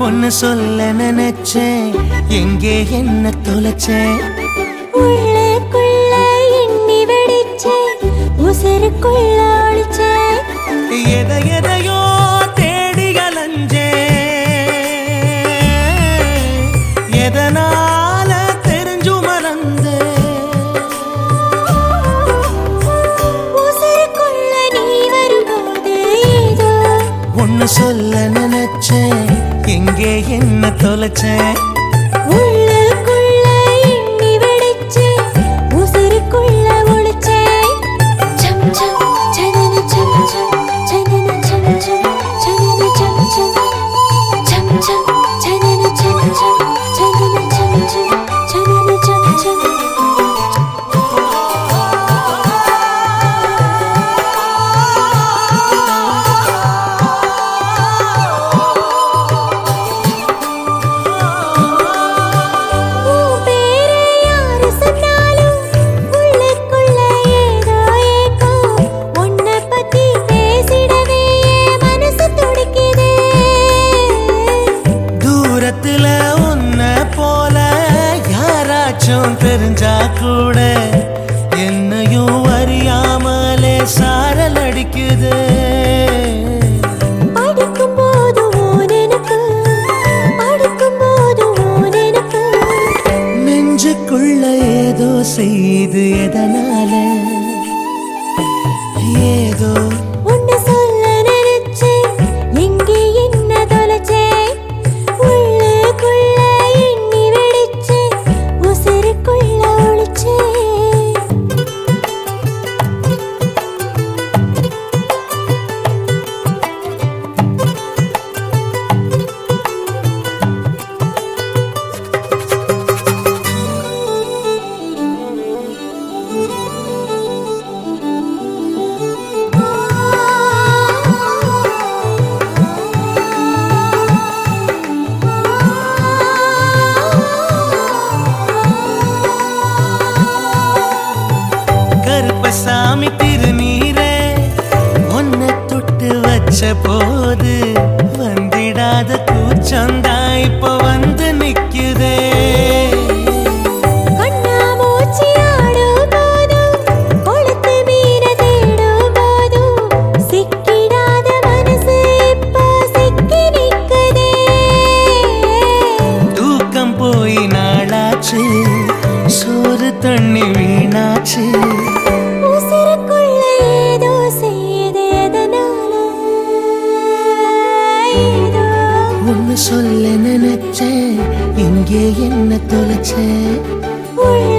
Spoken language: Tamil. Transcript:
ஒன்னு சொல்ல நினைச்சேன் எங்கே என்ன தொலைச்சேன் உள்ளுக்குள்ள எண்ணி வெடிச்சே உசுருக்குள்ள ஒளிச்சே எதை எதையோ தேடி அலைஞ்சேன் எதனால தெரிஞ்சு மறந்தேன் உசுருக்குள்ள நீ வரும்போது ஏதோ ஒன்னு சொல்ல நினைச்சேன் எங்கே என்ன தொலைச்சேன் உள்ளுக்குள்ள எண்ணி வெடிச்சே உசுருக்குள்ள ஒளிச்சே சம் சம் சனன சம் சம் சனன சம் சம் சனன சம் சம் சம் சம் சனன சம் சம் சனன சம் சம் சனன சம் சம் உன் பேரை யாரு சொன்னாலும் உள்ளுக்குள்ள ஏதோ ஏக்கம் உன்னை பத்தி பேசிடவே என் மனசு துடிக்குதே தூரத்துல உன்ன போல யாராச்சும் தெரிஞ்சா கூட என்னையும் அறியாமலே சாரல் அடிக்குது படிக்கும்போது உன் எனக்கு படிக்கும்போது உன் எனக்கு நெஞ்சுக்குள்ள ஏதோ செய்து எதனால ஏதோ உன்னை சொல்ல நினைச்சேன் எங்கே என்ன தொலைச்சேன் உள்ளுக்குள்ள எண்ணி வெடிச்சேன் உசுருக்குள்ள ஒளிச்சேன் கருப்பசாமி திருநீரே உன்னை தொட்டு வச்ச போது வந்திடாத கூச்சந்தான் இப்ப வந்து நிக்குதே கண்ணாமூச்சி ஆடும் போதும் கொளுத்து மீன தேடும் போதும் சிக்கிடாத மனசு இப்போ சிக்கி நிக்குதே தூக்கம் போய் நாளாச்சு சோறு தண்ணி வீணாச்சு உசுருக்குள்ள ஏதோ செய்யுது எதனால ஏதோ ஒன்னு சொல்ல நினைச்சேன் எங்கே என்ன தொலைச்சேன் உள்ள